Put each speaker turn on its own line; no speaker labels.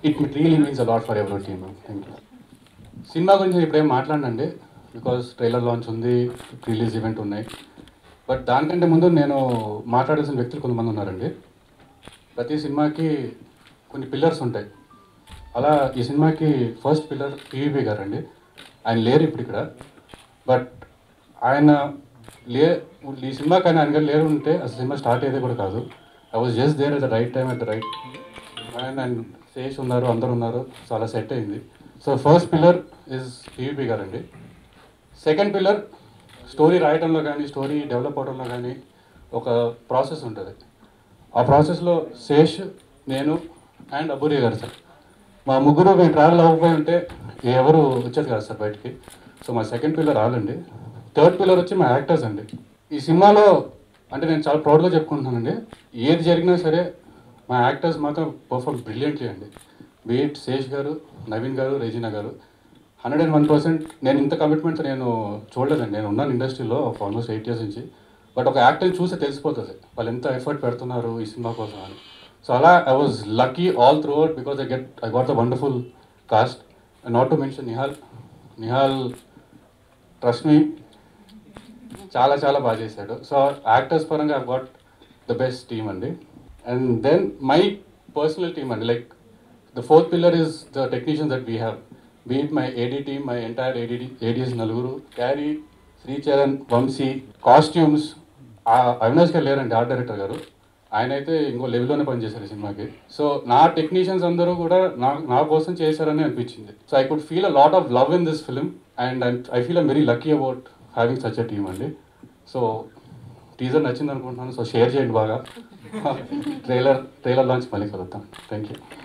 it really means a lot forever team thank you cinema గురించి నేను ఇప్పుడేం మాట్లాడండి బికాస్ ట్రైలర్ లాంచ్ ఉంది రిలీజ్ ఈవెంట్ ఉన్నాయి బట్ దానికంటే ముందు నేను మాట్లాడాల్సిన వ్యక్తులు కొంతమంది ఉన్నారండి ప్రతి సినిమాకి కొన్ని పిల్లర్స్ ఉంటాయి అలా ఈ సినిమాకి ఫస్ట్ పిల్లర్ టీవీపీ గారు అండి ఆయన లేరు ఇప్పుడు ఇక్కడ బట్ ఆయన లే ఈ సినిమాకి ఆయన ఆయన గారు లేరు ఉంటే అసలు సినిమా స్టార్ట్ అయ్యేది కూడా కాదు I was just there at the right time at the right and and Sesh ఉన్నారు అందరు ఉన్నారు చాలా సెట్ అయింది so first pillar is TVP garu అండి సెకండ్ పిల్లర్ స్టోరీ రాయటంలో కానీ స్టోరీ డెవలప్ అవడంలో కానీ ఒక ప్రాసెస్ ఉంటుంది ఆ ప్రాసెస్లో శేష్ నేను అండ్ అబూరి గారు సార్ మా ముగ్గురు మేము ట్రావెల్ అవ్వకపోయి ఉంటే ఎవరు వచ్చేది కాదు సార్ బయటికి సో మా సెకండ్ పిల్లర్ రాలండి థర్డ్ పిల్లర్ వచ్చి మా యాక్టర్స్ అండి ఈ సినిమాలో అంటే నేను చాలా ప్రౌడ్గా చెప్పుకుంటున్నానండి ఏది జరిగినా సరే మా యాక్టర్స్ మాత్రం పర్ఫార్మ్ బ్రిలియంట్లీ అండి బీట్ శేష్ గారు నవీన్ గారు రెజీనా గారు హండ్రెడ్ అండ్ వన్ పర్సెంట్ నేను ఇంత కమిట్మెంట్ నేను చూడలేదండి నేను ఉన్నాను ఇండస్ట్రీలో ఆల్మోస్ట్ ఎయిట్ ఇయర్స్ నుంచి బట్ ఒక యాక్టర్ని చూస్తే తెలిసిపోతుంది వాళ్ళు ఎంత ఎఫర్ట్ పెడుతున్నారు ఈ సినిమా కోసం అని సో అలా I was lucky all throughout because I get I got the wonderful cast not to mention Nihal Nihal trust me చాలా చాలా బాగా చేశాడు సో యాక్టర్స్ పరంగా I got the best team అండి and then my personal team అండి like the fourth pillar is the technician that we have be it my AD team my entire AD ADs నలుగురు క్యారీ Sricharan Vamsi costumes Avinash garu లేరండి art director గారు ఆయన అయితే ఇంకో లెవెల్లోనే పనిచేశారు ఈ సినిమాకి సో నా టెక్నీషియన్స్ అందరూ కూడా నా నా కోసం చేశారని అనిపించింది so I could feel a lot of love in this film and I feel am very lucky about having such a team అండి సో టీజర్ నచ్చింది అనుకుంటున్నాను సో షేర్ చేయండి బాగా ట్రైలర్ ట్రైలర్ లాంచ్ మళ్ళీ కలుద్దాం థ్యాంక్ యూ